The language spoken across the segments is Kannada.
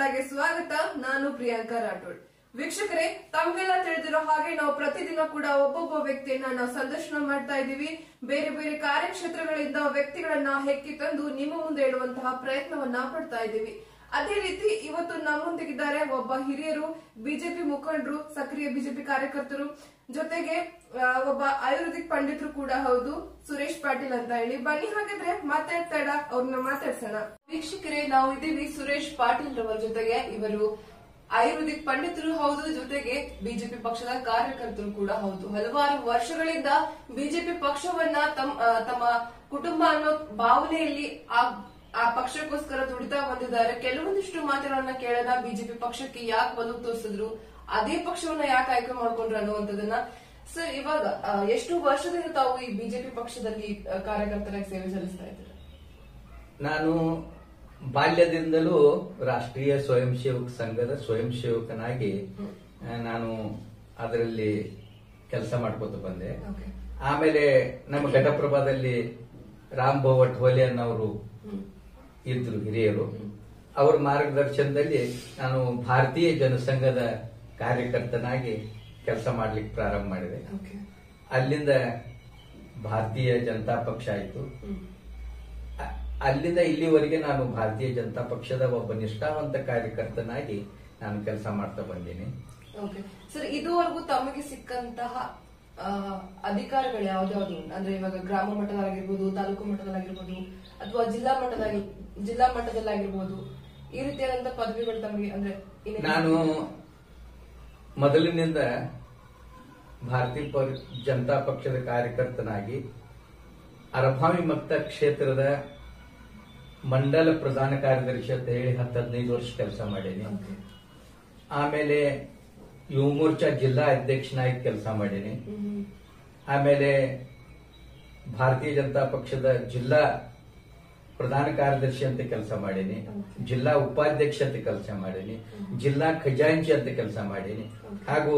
ಕನ್ನಡಗೆ ಸ್ವಾಗತ ನಾನು ಪ್ರಿಯಾಂಕಾ ರಾಠೋಡ್ ವೀಕ್ಷಕರೇ ತಮ್ಗೆಲ್ಲ ತಿಳಿದಿರೋ ಹಾಗೆ ನಾವು ಪ್ರತಿದಿನ ಕೂಡ ಒಬ್ಬೊಬ್ಬ ವ್ಯಕ್ತಿಯನ್ನ ನಾವು ಸಂದರ್ಶನ ಮಾಡ್ತಾ ಇದ್ದೀವಿ ಬೇರೆ ಬೇರೆ ಕಾರ್ಯಕ್ಷೇತ್ರಗಳಿಂದ ವ್ಯಕ್ತಿಗಳನ್ನ ಹೆಕ್ಕಿ ತಂದು ನಿಮ್ಮ ಮುಂದೆ ಇಡುವಂತಹ ಪ್ರಯತ್ನವನ್ನ ಪಡ್ತಾ ಇದ್ದೀವಿ ಅದೇ ರೀತಿ ಇವತ್ತು ನಮ್ಮೊಂದಿಗಿದ್ದಾರೆ ಒಬ್ಬ ಹಿರಿಯರು ಬಿಜೆಪಿ ಮುಖಂಡರು ಸಕ್ರಿಯ ಬಿಜೆಪಿ ಕಾರ್ಯಕರ್ತರು ಜೊತೆಗೆ ಆ, ಒಬ್ಬ ಆಯುರ್ವೇದಿಕ್ ಪಂಡಿತರು ಕೂಡ ಹೌದು ಸುರೇಶ್ ಪಾಟೀಲ್ ಅಂತ ಹೇಳಿ ಬನ್ನಿ ಹಾಗಾದ್ರೆ ಮಾತಾಡ್ತಾಡ ಅವ್ರನ್ನ ಮಾತಾಡ್ಸೋಣ ವೀಕ್ಷಕರೇ ನಾವು ಇದ್ದೀವಿ ಸುರೇಶ್ ಪಾಟೀಲ್ ರವರ ಜೊತೆಗೆ ಇವರು ಆಯುರ್ವೇದಿಕ್ ಪಂಡಿತರು ಹೌದು ಜೊತೆಗೆ ಬಿಜೆಪಿ ಪಕ್ಷದ ಕಾರ್ಯಕರ್ತರು ಕೂಡ ಹೌದು ಹಲವಾರು ವರ್ಷಗಳಿಂದ ಬಿಜೆಪಿ ಪಕ್ಷವನ್ನ ತಮ್ಮ ಆ, ತಮ್ಮ ಕುಟುಂಬ ಅನ್ನೋ ಭಾವನೆಯಲ್ಲಿ ಆ ಆ ಪಕ್ಷಕ್ಕೋಸ್ಕರ ದುಡಿತಾ ಬಂದಿದ್ದಾರೆ ಕೆಲವೊಂದಿಷ್ಟು ಮಾತುಗಳನ್ನ ಕೇಳೋಣ ಬಿಜೆಪಿ ಪಕ್ಷಕ್ಕೆ ಯಾಕೆ ಒಲವು ತೋರಿಸಿದ್ರು ಅದೇ ಪಕ್ಷವನ್ನ ಯಾಕೆ ಆಯ್ಕೆ ಮಾಡ್ಕೊಂಡ್ರು ಅನ್ನುವಂಥದ್ದನ್ನ ಸರ್ ಇವಾಗ ಆ, ಎಷ್ಟು ವರ್ಷದಿಂದ ತಾವು ಈ ಬಿಜೆಪಿ ಪಕ್ಷದಲ್ಲಿ ಆ, ಕಾರ್ಯಕರ್ತರಾಗಿ ಸೇವೆ ಸಲ್ಲಿಸ್ತಾ ಇದ್ದೀರಾ ನಾನು ಬಾಲ್ಯದಿಂದಲೂ ರಾಷ್ಟ್ರೀಯ ಸ್ವಯಂ ಸೇವಕ ಸಂಘದ ಸ್ವಯಂ ಸೇವಕನಾಗಿ ಆ, ನಾನು ಅದರಲ್ಲಿ ಕೆಲಸ ಮಾಡ್ಕೋತ ಬಂದೆ ಓಕೆ ಆಮೇಲೆ ನಮ್ಮ ಘಟಪ್ರಭಾದಲ್ಲಿ ರಾಮ್ ಭವಟ್ ಹೋಲೆ ಅನ್ನೋರು ಹ್ಮ್ ಇದ್ರು ಹಿರಿಯರು ಅವರ ಮಾರ್ಗದರ್ಶನದಲ್ಲಿ ನಾನು ಭಾರತೀಯ ಜನಸಂಘದ ಕಾರ್ಯಕರ್ತನಾಗಿ ಕೆಲಸ ಮಾಡ್ಲಿಕ್ಕೆ ಪ್ರಾರಂಭ ಮಾಡಿದೆ ಓಕೆ ಅಲ್ಲಿಂದ ಭಾರತೀಯ ಜನತಾ ಪಕ್ಷ ಆಯಿತು ಹ್ಮ್ ಅ- ಅಲ್ಲಿಂದ ಇಲ್ಲಿವರೆಗೆ ನಾನು ಭಾರತೀಯ ಜನತಾ ಪಕ್ಷದ ಒಬ್ಬ ನಿಷ್ಠಾವಂತ ಕಾರ್ಯಕರ್ತನಾಗಿ ನಾನು ಕೆಲಸ ಮಾಡ್ತಾ ಬಂದೀನಿ ಓಕೆ ಸರ್ ಇದುವರೆಗೂ ತಮಗೆ ಸಿಕ್ಕಂತಹ ಆ, ಅಧಿಕಾರಗಳು ಯಾವ್ದಾವ್ದು ಅಂದ್ರೆ ಇವಾಗ ಗ್ರಾಮ ಮಟ್ಟದಲ್ಲಾಗಿರ್ಬೋದು ತಾಲೂಕು ಮಟ್ಟದಲ್ಲಾಗಿರ್ಬೋದು ಅಥವಾ ಜಿಲ್ಲಾ ಮಟ್ಟದಾಗಿ ಜಿಲ್ಲಾ ಮಟ್ಟದಲ್ಲಾಗಿರ್ಬೋದು ಈ ರೀತಿಯಾದಂತ ಪದವಿಗಳು ತಮಗೆ ಅಂದ್ರೆ ಇನ್ನು- ನಾನು ಮೊದಲಿನಿಂದ ಭಾರತೀಯ ಪ- ಜನತಾ ಪಕ್ಷದ ಕಾರ್ಯಕರ್ತನಾಗಿ ಅರಭಾವಿ ಮತ್ತ ಕ್ಷೇತ್ರದ ಮಂಡಲ ಪ್ರಧಾನ ಕಾರ್ಯದರ್ಶಿ ಅಂತ ಹೇಳಿ ಹತ್ತು ಹದಿನೈದು ವರ್ಷ ಕೆಲಸ ಮಾಡೀನಿ Okay. ಆಮೇಲೆ ಯುವ ಮೋರ್ಚಾ ಜಿಲ್ಲಾ ಅಧ್ಯಕ್ಷನಾಗಿ ಕೆಲಸ ಮಾಡೀನಿ ಹ್ಮ್. ಆಮೇಲೆ ಭಾರತೀಯ ಜನತಾ ಪಕ್ಷದ ಜಿಲ್ಲಾ ಪ್ರಧಾನ ಕಾರ್ಯದರ್ಶಿ ಅಂತ ಕೆಲಸ ಮಾಡೀನಿ Okay. ಜಿಲ್ಲಾ ಉಪಾಧ್ಯಕ್ಷ ಅಂತ ಕೆಲಸ ಮಾಡೀನಿ ಜಿಲ್ಲಾ ಖಜಾಂಚಿ ಅಂತ ಕೆಲಸ ಮಾಡೀನಿ Okay. ಹಾಗೂ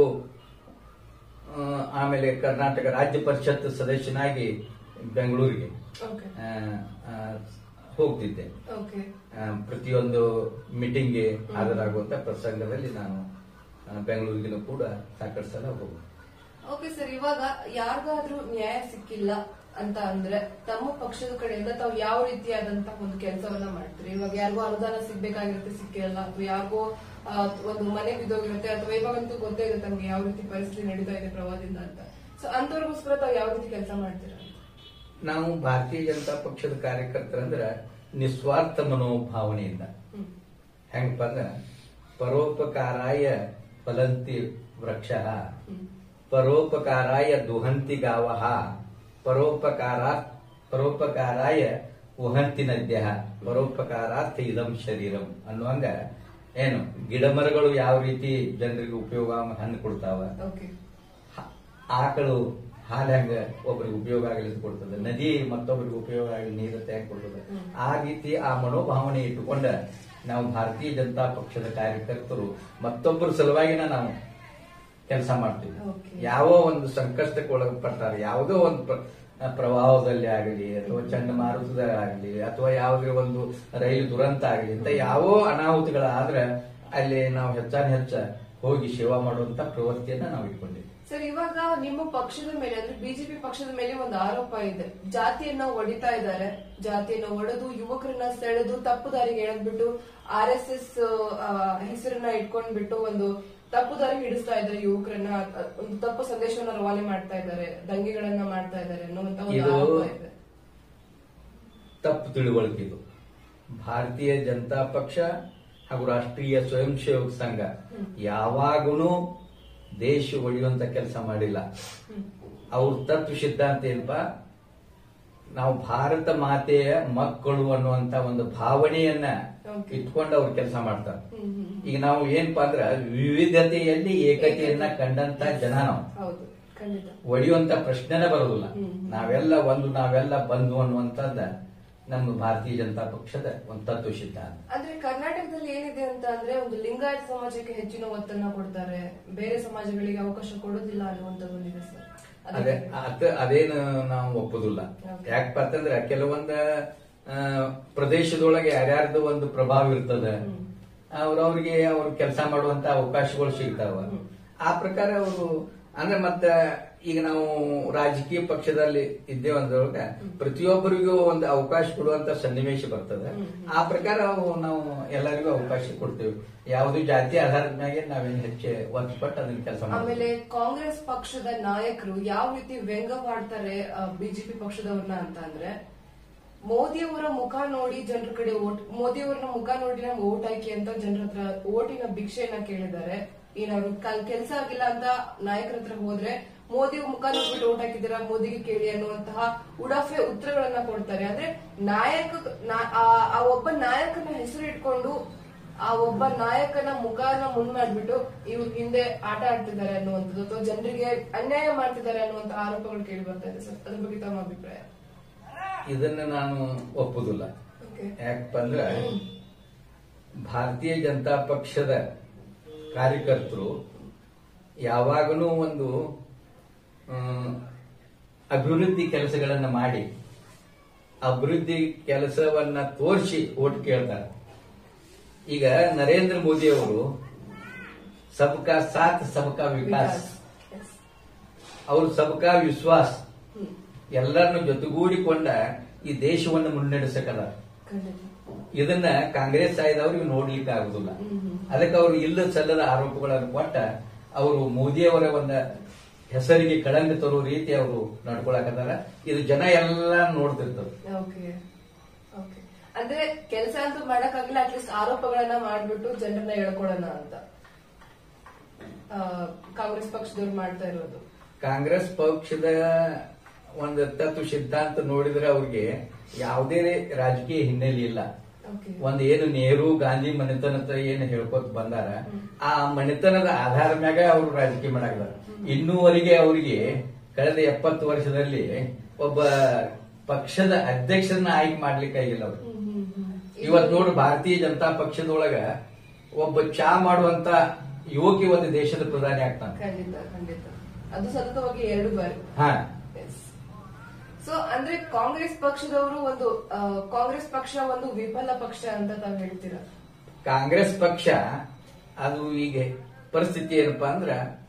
ಆ, ಆಮೇಲೆ ಕರ್ನಾಟಕ ರಾಜ್ಯ ಪರಿಷತ್ ಸದಸ್ಯನಾಗಿ ಬೆಂಗಳೂರಿಗೆ Okay. ಆ, ಆ, ಹೋಗ್ತಿದ್ದೆ Okay. ಆ, ಪ್ರತಿಯೊಂದು ಮೀಟಿಂಗ್ಗೆ ಹಾಜರಾಗುವಂತ ಪ್ರಸಂಗದಲ್ಲಿ ನಾನು ಆ, ಬೆಂಗಳೂರಿಗೂ ಕೂಡ ಸಾಕಷ್ಟು ಸಲ ಹೋಗ್ತೀನಿ ಓಕೆ ಸರ್ ಇವಾಗ ಯಾರಿಗಾದ್ರೂ ನ್ಯಾಯ ಸಿಕ್ಕಿಲ್ಲ ಅಂತ ಅಂದ್ರೆ ತಮ್ಮ ಪಕ್ಷದ ಕಡೆಯಿಂದ ತಾವು ಯಾವ ರೀತಿಯಾದಂತ ಒಂದು ಕೆಲಸವನ್ನ ಮಾಡ್ತೀರಿ ಇವಾಗ ಯಾರಿಗೋ ಅನುದಾನ ಸಿಗ್ಬೇಕಾಗಿರುತ್ತೆ ಸಿಕ್ಕಿರಲ್ಲ ಅಥವಾ ಯಾರಿಗೋ ಆ, ಒಂದು ಮನೆ ಬಿದ್ದೋಗಿರುತ್ತೆ ಅಥವಾ ಇವಾಗಂತೂ ಗೊತ್ತೇ ಇದೆ ತಮ್ಗೆ ಯಾವ ರೀತಿ ಪರಿಸ್ಥಿತಿ ನಡೀತಾ ಇದೆ ಪ್ರವಾಹದಿಂದ ಅಂತ ಸೊ ಅಂತವ್ರಿಗೋಸ್ಕರ ತಾವು ಯಾವ ರೀತಿ ಕೆಲಸ ಮಾಡ್ತೀರಾ ಅಂತ ನಾವು ಭಾರತೀಯ ಜನತಾ ಪಕ್ಷದ ಕಾರ್ಯಕರ್ತರಂದ್ರ ನಿಸ್ವಾರ್ಥ ಮನೋಭಾವನೆಯಿಂದ ಹ್ಮ್. ಹೆಂಗಪ್ಪ ಅಂದ್ರ ಪರೋಪಕಾರಾಯ ಫಲಂತಿ ವೃಕ್ಷ ಹ್ಮ್. ಪರೋಪಕಾರಾಯ ದುಹಂತಿ ಗಾವ ಪರೋಪಕಾರ ಪರೋಪಕಾರಾಯ ಉಹಂತಿ ನದ್ಯ ಪರೋಪಕಾರಾರ್ಥ ಇದಂ ಶರೀರಂ ಅನ್ನುವಂಗ ಏನು ಗಿಡಮರಗಳು ಯಾವ ರೀತಿ ಜನರಿಗೆ ಉಪಯೋಗ ಹಣ್ಣು ಕೊಡ್ತಾವ ಓಕೆ ಹ- ಆಕಳು ಹಾಲು ಹೆಂಗ ಒಬ್ಬರಿಗೆ ಉಪಯೋಗ ಆಗಲಿ ಕೊಡ್ತದೆ ನದಿ ಮತ್ತೊಬ್ಬರಿಗೆ ಉಪಯೋಗ ಆಗಲಿ ನೀರು ಹೆಂಗ್ ಕೊಡ್ತದೆ ಹ್ಮ್. ಆ ರೀತಿ ಆ ಮನೋಭಾವನೆ ಇಟ್ಟುಕೊಂಡ ನಾವು ಭಾರತೀಯ ಜನತಾ ಪಕ್ಷದ ಕಾರ್ಯಕರ್ತರು ಮತ್ತೊಬ್ಬರ ಸಲುವಾಗಿನ ನಾವು ಕೆಲಸ ಮಾಡ್ತೀವಿ Okay. ಯಾವ ಒಂದು ಸಂಕಷ್ಟಕ್ಕೆ ಒಳಪಡ್ತಾರೆ ಯಾವುದೋ ಒಂದು ಪ್ರ- ಪ್ರವಾಹದಲ್ಲಿ ಆಗಲಿ ಅಥವಾ ಚಂಡಮಾರುತದಾಗಲಿ ಅಥವಾ ಯಾವುದೇ ಒಂದು ರೈಲು ದುರಂತ ಆಗಲಿ ಅಂತ ಯಾವೋ ಅನಾಹುತಗಳಾದ್ರೆ ಅಲ್ಲಿ ನಾವು ಹೆಚ್ಚಾನ ಹೆಚ್ಚ ಹೋಗಿ ಸೇವಾ ಮಾಡುವಂತ ಪ್ರವೃತ್ತಿಯನ್ನ ನಾವು ಇಟ್ಕೊಂಡಿದ್ದೀವಿ ಸರ್ ಇವಾಗ ನಿಮ್ಮ ಪಕ್ಷದ ಮೇಲೆ ಅಂದ್ರೆ ಬಿಜೆಪಿ ಪಕ್ಷದ ಮೇಲೆ ಒಂದು ಆರೋಪ ಇದೆ ಜಾತಿಯನ್ನ ಒಡಿತಾ ಇದ್ದಾರೆ ಜಾತಿಯನ್ನ ಒಡೆದು ಯುವಕರನ್ನ ಸೆಳೆದು ತಪ್ಪು ದಾರಿಗೆ ಎಳೆದ್ಬಿಟ್ಟು ಆರ್ ಎಸ್ ಎಸ್ ಹೆಸರನ್ನ ಇಟ್ಕೊಂಡ್ಬಿಟ್ಟು ಒಂದು ತಪ್ಪು ದಾರಿಗೆ ಹಿಡಿಸ್ತಾ ಇದ್ದಾರೆ ಯುವಕರನ್ನ ಅ- ಒಂದು ತಪ್ಪು ಸಂದೇಶವನ್ನ ರವಾನೆ ಮಾಡ್ತಾ ಇದ್ದಾರೆ ದಂಗೆಗಳನ್ನ ಮಾಡ್ತಾ ಇದ್ದಾರೆ ಅನ್ನುವಂತ ಒಂದು ಇದು- ಆರೋಪ ಇದೆ ತಪ್ಪು ತಿಳುವಳಿಕೆ ಇದು ಭಾರತೀಯ ಜನತಾ ಪಕ್ಷ ಹಾಗೂ ರಾಷ್ಟ್ರೀಯ ಸ್ವಯಂ ಸೇವಕ ಸಂಘ ಯಾವಾಗೂ ದೇಶ ಒಡೆಯುವಂತ ಕೆಲಸ ಮಾಡಿಲ್ಲ ಹ್ಮ್. ಅವ್ರ ತತ್ವ ಸಿದ್ಧಾಂತ ಏನಪ್ಪಾ ನಾವು ಭಾರತ ಮಾತೆಯ ಮಕ್ಕಳು ಅನ್ನುವಂತ ಒಂದು ಭಾವನೆಯನ್ನ Okay. ಇಟ್ಕೊಂಡು ಅವ್ರು ಕೆಲಸ ಮಾಡ್ತಾರೆ ಹ್ಮ್, ಹ್ಮ್, ಹ್ಮ್. ಈಗ ನಾವು ಏನಪ್ಪಾ ಅಂದ್ರ ವಿವಿಧತೆಯಲ್ಲಿ ಏಕತೆಯನ್ನ ಕಂಡಂತ ಜನ ನಾವು ಹೌದು ಖಂಡಿತ ಒಡೆಯುವಂತ ಪ್ರಶ್ನೆನೇ ಬರೋದಿಲ್ಲ ಹ್ಮ್. ನಾವೆಲ್ಲ ಒಂದು ನಾವೆಲ್ಲ ಬಂದು ಅನ್ನುವಂಥದ್ದ ನಮ್ಮ ಭಾರತೀಯ ಜನತಾ ಪಕ್ಷದ ಒಂದು ತತ್ವ ಸಿದ್ಧಾಂತ ಅಂದ್ರೆ ಕರ್ನಾಟಕದಲ್ಲಿ ಏನಿದೆ ಅಂತ ಅಂದ್ರೆ ಒಂದು ಲಿಂಗಾಯತ ಸಮಾಜಕ್ಕೆ ಹೆಚ್ಚಿನ ಒತ್ತನ್ನ ಕೊಡ್ತಾರೆ ಬೇರೆ ಸಮಾಜಗಳಿಗೆ ಅವಕಾಶ ಕೊಡೋದಿಲ್ಲ ಅನ್ನುವಂಥದ್ದು ಒಂದಿದೆ ಸರ್ ಅದೇ ಅದ- ಅದೇನು ನಾವು ಒಪ್ಪುದಿಲ್ಲ Okay. ಯಾಕಪ್ಪ ಅಂತಂದ್ರೆ ಕೆಲವೊಂದ ಆ, ಪ್ರದೇಶದೊಳಗೆ ಯಾರ್ಯಾರ್ದು ಒಂದು ಪ್ರಭಾವ ಇರ್ತದ ಹ್ಮ್. ಅವ್ರವ್ರಿಗೆ ಅವ್ರ ಕೆಲಸ ಮಾಡುವಂತ ಅವಕಾಶಗಳು ಸಿಗ್ತಾವ ಆ ಪ್ರಕಾರ ಅವರು ಅಂದ್ರೆ ಮತ್ತ ಈಗ ನಾವು ರಾಜಕೀಯ ಪಕ್ಷದಲ್ಲಿ ಇದ್ದೇವೆ ಅಂದ್ರೊಳಗ ಪ್ರತಿಯೊಬ್ಬರಿಗೂ ಒಂದು ಅವಕಾಶ ಕೊಡುವಂತ ಸನ್ನಿವೇಶ ಬರ್ತದೆ ಆ ಪ್ರಕಾರ ಅವು ನಾವು ಎಲ್ಲರಿಗೂ ಅವಕಾಶ ಕೊಡ್ತೇವೆ ಯಾವುದು ಜಾತಿ ಆಧಾರದ ಮ್ಯಾಗೆ ನಾವೇನು ಹೆಚ್ಚು ಒತ್ತು ಪಟ್ಟು ಅದನ್ನ ಕೆಲಸ ಆಮೇಲೆ ಕಾಂಗ್ರೆಸ್ ಪಕ್ಷದ ನಾಯಕರು ಯಾವ ರೀತಿ ವ್ಯಂಗ್ಯವಾಡ್ತಾರೆ ಬಿಜೆಪಿ ಪಕ್ಷದವ್ರನ್ನ ಅಂತ ಅಂದ್ರೆ ಮೋದಿಯವರ ಮುಖ ನೋಡಿ ಜನರ ಕಡೆ ಓಟ್ ಮೋದಿಯವರ ಮುಖ ನೋಡಿ ನಮ್ಗೆ ಓಟ್ ಹಾಕಿ ಅಂತ ಜನರ ಹತ್ರ ಓಟಿನ ಭಿಕ್ಷೆಯನ್ನ ಕೇಳಿದ್ದಾರೆ ಏನಾದ್ರು ಕೆಲಸ ಆಗಿಲ್ಲ ಅಂತ ನಾಯಕರ ಹತ್ರ ಹೋದ್ರೆ ಮೋದಿ ಮುಖ ನೋಡ್ಬಿಟ್ಟು ಓಟ್ ಹಾಕಿದ್ದೀರಾ ಮೋದಿಗೆ ಕೇಳಿ ಅನ್ನುವಂತಹ ಉಡಾಫೆ ಉತ್ತರಗಳನ್ನ ಕೊಡ್ತಾರೆ ಅಂದ್ರೆ ನಾಯಕ ನಾ- ಆ- ಆ ಒಬ್ಬ ನಾಯಕನ ಹೆಸರು ಇಟ್ಕೊಂಡು ಆ ಒಬ್ಬ ನಾಯಕನ ಮುಖನ ಮುಂದ್ ಮಾಡ್ಬಿಟ್ಟು ಇವ್ರ ಹಿಂದೆ ಆಟ ಆಡ್ತಿದ್ದಾರೆ ಅನ್ನುವಂಥದ್ದು ಅಥವಾ ಜನರಿಗೆ ಅನ್ಯಾಯ ಮಾಡ್ತಿದ್ದಾರೆ ಅನ್ನುವಂತ ಆರೋಪಗಳು ಕೇಳಿ ಬರ್ತಾ ಇದೆ ಸರ್ ಅದ್ರ ಬಗ್ಗೆ ತಮ್ಮ ಅಭಿಪ್ರಾಯ ಇದನ್ನ ನಾನು ಒಪ್ಪುದಿಲ್ಲ ಓಕೆ ಯಾಕಪ್ಪ ಅಂದ್ರೆ ಭಾರತೀಯ ಜನತಾ ಪಕ್ಷದ ಕಾರ್ಯಕರ್ತರು ಯಾವಾಗಲೂ ಒಂದು ಆ, ಅಭಿವೃದ್ಧಿ ಕೆಲಸಗಳನ್ನ ಮಾಡಿ ಅಭಿವೃದ್ಧಿ ಕೆಲಸವನ್ನ ತೋರಿಸಿ ಓಟ್ ಕೇಳ್ತಾರೆ ಈಗ ನರೇಂದ್ರ ಮೋದಿ ಅವರು ಸಬ್ಕಾ ಸಾಥ್ ಸಬ್ಕಾ ವಿಕಾಸ್ Yes. ಅವರು ಸಬ್ಕಾ ವಿಶ್ವಾಸ್ ಹ್ಮ್. ಎಲ್ಲರನ್ನು ಜೊತೆಗೂಡಿಕೊಂಡ ಈ ದೇಶವನ್ನು ಮುನ್ನಡೆಸಕಲ್ಲ ಖಂಡಿತ ಇದನ್ನ ಕಾಂಗ್ರೆಸ್ ಆಯ್ದವ್ರಿಗೆ ನೋಡ್ಲಿಕ್ಕೆ ಆಗುದಿಲ್ಲ ಹ್ಮ್, ಹ್ಮ್. ಅದಕ್ಕೆ ಅವರು ಇಲ್ಲ ಸಲ್ಲದ ಆರೋಪಗಳನ್ನು ಕೊಟ್ಟ ಅವರು ಮೋದಿಯವರ ಒಂದು ಹೆಸರಿಗೆ ಕಳಂಕ ತರೋ ರೀತಿ ಅವರು ನಡ್ಕೊಳಕತ್ತಾರ ಇದು ಜನ ಎಲ್ಲ ನೋಡ್ತಿರ್ತಾರೆ ಓಕೆ ಓಕೆ ಅಂದ್ರೆ ಕೆಲಸ ಅಂತೂ ಮಾಡಕ್ಕಾಗಿಲ್ಲ ಅಟ್ಲೀಸ್ಟ್ ಆರೋಪಗಳನ್ನ ಮಾಡ್ಬಿಟ್ಟು ಜನರನ್ನ ಹೇಳ್ಕೊಳೋಣ ಅಂತ ಆ, ಕಾಂಗ್ರೆಸ್ ಪಕ್ಷದವ್ರು ಮಾಡ್ತಾ ಇರೋದು ಕಾಂಗ್ರೆಸ್ ಪಕ್ಷದ ಒಂದು ತತ್ವ ಸಿದ್ಧಾಂತ ನೋಡಿದ್ರೆ ಅವ್ರಿಗೆ ಯಾವುದೇ ರಾಜಕೀಯ ಹಿನ್ನೆಲೆ ಇಲ್ಲ ಓಕೆ ಒಂದ್ ಏನು ನೆಹರು ಗಾಂಧಿ ಮನೆತನ ಹತ್ರ ಏನು ಹೇಳ್ಕೊತ ಬಂದಾರ ಆ ಮನೆತನದ ಆಧಾರ ಮ್ಯಾಗ ಅವರು ರಾಜಕೀಯ ಮಾಡಾಕದಾರ ಇನ್ನೂವರೆಗೆ ಅವರಿಗೆ ಕಳೆದ ಎಪ್ಪತ್ತು ವರ್ಷದಲ್ಲಿ ಒಬ್ಬ ಪಕ್ಷದ ಅಧ್ಯಕ್ಷರನ್ನ ಆಯ್ಕೆ ಮಾಡ್ಲಿಕ್ಕೆ ಆಗಿಲ್ಲ ಅವ್ರು ಹ್ಮ್ ಹ್ಮ್ ಹ್ಮ್ ಇವತ್ ನೋಡು ಭಾರತೀಯ ಜನತಾ ಪಕ್ಷದೊಳಗ ಒಬ್ಬ ಚಾ ಮಾಡುವಂತ ಯುವಕಿ ಒಂದು ದೇಶದ ಪ್ರಧಾನಿ ಆಗ್ತಾನೆ ಖಂಡಿತ ಖಂಡಿತ ಅದು ಸತತವಾಗಿ ಎರಡು ಬಾರಿ ಹಾ ಸೊ ಅಂದ್ರೆ ಕಾಂಗ್ರೆಸ್ ಪಕ್ಷದವರು ಒಂದು ಆ, ಕಾಂಗ್ರೆಸ್ ಪಕ್ಷ ಒಂದು ವಿಫಲ ಪಕ್ಷ ಅಂತ ತಾವ್ ಹೇಳ್ತೀರಾ ಕಾಂಗ್ರೆಸ್ ಪಕ್ಷ ಅದು ಈಗ ಪರಿಸ್ಥಿತಿ ಏನಪ್ಪಾ ಅಂದ್ರ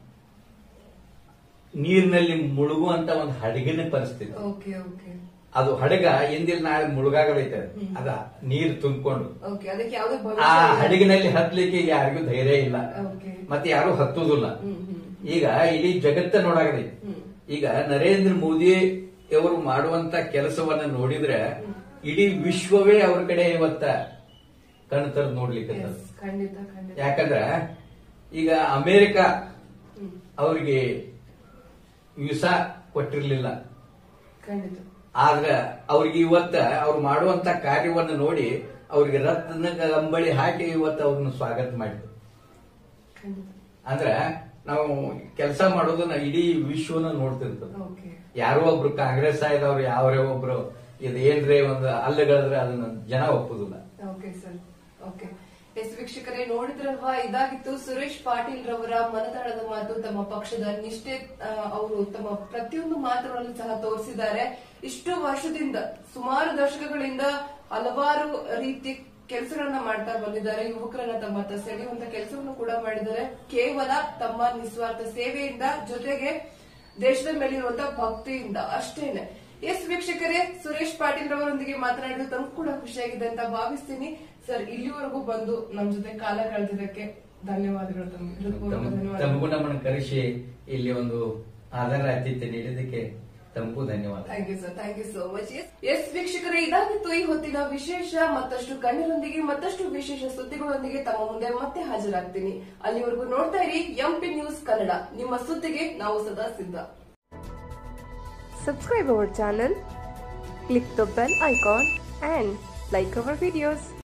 ನೀರಿನಲ್ಲಿ ಮುಳುಗುವಂತ ಒಂದು ಹಡಗಿನ ಪರಿಸ್ಥಿತಿ ಓಕೆ ಓಕೆ ಅದು ಹಡಗ ಎಂದಿಲ್ ನಾಳೆ ಮುಳುಗಾಗಲೈತೆ ಅದ ನೀರು ತುಂಬಿಕೊಂಡು ಓಕೆ ಅದಕ್ಕೆ ಯಾವುದೇ ಆ ಭವಿಷ್ಯ ಇಲ್ಲ. ಹಡಗಿನಲ್ಲಿ ಹತ್ಲಿಕ್ಕೆ ಯಾರಿಗೂ ಧೈರ್ಯ ಇಲ್ಲ ಓಕೆ ಮತ್ತೆ ಯಾರು ಹತ್ತುದಿಲ್ಲ ಹ್ಮ್ ಹ್ಮ್ ಈಗ ಇಡೀ ಜಗತ್ತ ನೋಡಾಗದೈತಿ ಹ್ಮ್ ಈಗ ನರೇಂದ್ರ ಮೋದಿ ಅವರು ಮಾಡುವಂತ ಕೆಲಸವನ್ನ ನೋಡಿದ್ರೆ ಇಡೀ ವಿಶ್ವವೇ ಅವ್ರ ಕಡೆ ಇವತ್ತ ಕಣ್ಣು ತೆರೆದು ನೋಡ್ಲಿಕ್ಕೆ Yes, ಖಂಡಿತ ಖಂಡಿತ ಯಾಕಂದ್ರ ಈಗ ಅಮೆರಿಕ ಹ್ಮ್ ಅವರಿಗೆ ವೀಸಾ ಕೊಟ್ಟಿರ್ಲಿಲ್ಲ ಖಂಡಿತ ಆದ್ರ ಅವ್ರಿಗೆ ಇವತ್ತ ಅವ್ರು ಮಾಡುವಂತ ಕಾರ್ಯವನ್ನು ನೋಡಿ ಅವ್ರಿಗೆ ರತ್ನ ಕಂಬಳಿ ಹಾಕಿ ಇವತ್ತು ಅವ್ರನ್ನ ಸ್ವಾಗತ ಮಾಡಿದ್ರು ಖಂಡಿತ ಅಂದ್ರ ನಾವು ಕೆಲಸ ಮಾಡೋದನ್ನ ಇಡೀ ವಿಶ್ವನ ನೋಡ್ತಿರ್ತದೆ ಓಕೆ ಯಾರೋ ಒಬ್ರು ಕಾಂಗ್ರೆಸ್ ಆಯ್ದವ್ರು ಯಾವರೇ ಒಬ್ರು ಇದು ಏನ್ರೇ ಒಂದು ಅಲ್ಲಗಳಿದ್ರೆ ಅದನ್ನ ಜನ ಒಪ್ಪುದಿಲ್ಲ ಓಕೆ ಸರ್ ಓಕೆ ಎಸ್ ವೀಕ್ಷಕರೇ ನೋಡಿದ್ರಲ್ವಾ ಇದಾಗಿತ್ತು ಸುರೇಶ್ ಪಾಟೀಲ್ ರವರ ಮನದಾಳದ ಮಾತು ತಮ್ಮ ಪಕ್ಷದ ನಿಷ್ಠೆ ಆ, ಅವರು ತಮ್ಮ ಪ್ರತಿಯೊಂದು ಮಾತುಗಳಲ್ಲಿ ಸಹ ತೋರಿಸಿದ್ದಾರೆ ಇಷ್ಟು ವರ್ಷದಿಂದ ಸುಮಾರು ದಶಕಗಳಿಂದ ಹಲವಾರು ರೀತಿ ಕೆಲಸಗಳನ್ನ ಮಾಡ್ತಾ ಬಂದಿದ್ದಾರೆ ಯುವಕರನ್ನ ತಮ್ಮ ಹತ್ತ ಸೆಳೆಯುವಂತ ಕೆಲಸವನ್ನು ಕೂಡ ಮಾಡಿದ್ದಾರೆ ಕೇವಲ ತಮ್ಮ ನಿಸ್ವಾರ್ಥ ಸೇವೆಯಿಂದ ಜೊತೆಗೆ ದೇಶದ ಮೇಲಿರುವಂತಹ ಭಕ್ತಿಯಿಂದ ಅಷ್ಟೇನೆ ಎಸ್ ವೀಕ್ಷಕರೇ ಸುರೇಶ್ ಪಾಟೀಲ್ ರವರೊಂದಿಗೆ ಮಾತನಾಡಿದ್ದು ತಮ್ಗೆ ಕೂಡ ಖುಷಿಯಾಗಿದೆ ಅಂತ ಭಾವಿಸ್ತೀನಿ ಸರ್ ಇಲ್ಲಿವರೆಗೂ ಬಂದು ನಮ್ ಜೊತೆ ಕಾಲ ಕಳೆದಿದ್ದಕ್ಕೆ ಧನ್ಯವಾದಗಳು ತಮಗೆ ಹೃತ್ಪೂರ್ವಕ ತಮ್- ಧನ್ಯವಾದಗಳು ತಮಗೂ ನಮ್ಮನ್ನು ಕರೆಸಿ ಇಲ್ಲಿ ಒಂದು ಆಧಾರ ಆತಿಥ್ಯ ನೀಡಿದ್ದಕ್ಕೆ ತಮಗೂ ಧನ್ಯವಾದ thank you sir thank you so much yes ವೀಕ್ಷಕರೇ ಇದಾಗಿತ್ತು ಈ ಹೊತ್ತಿನ ವಿಶೇಷ ಮತ್ತಷ್ಟು ಗಣ್ಯರೊಂದಿಗೆ ಮತ್ತಷ್ಟು ವಿಶೇಷ ಸುದ್ದಿಗಳೊಂದಿಗೆ ತಮ್ಮ ಮುಂದೆ ಮತ್ತೆ ಹಾಜರಾಗ್ತೀನಿ ಅಲ್ಲಿವರೆಗೂ ನೋಡ್ತಾ ಇರಿ ಎಂಪಿ ನ್ಯೂಸ್ ಕನ್ನಡ ನಿಮ್ಮ ಸುದ್ದಿಗೆ ನಾವು ಸದಾ ಸಿದ್ಧ Subscribe our channel, click the bell icon and like our videos.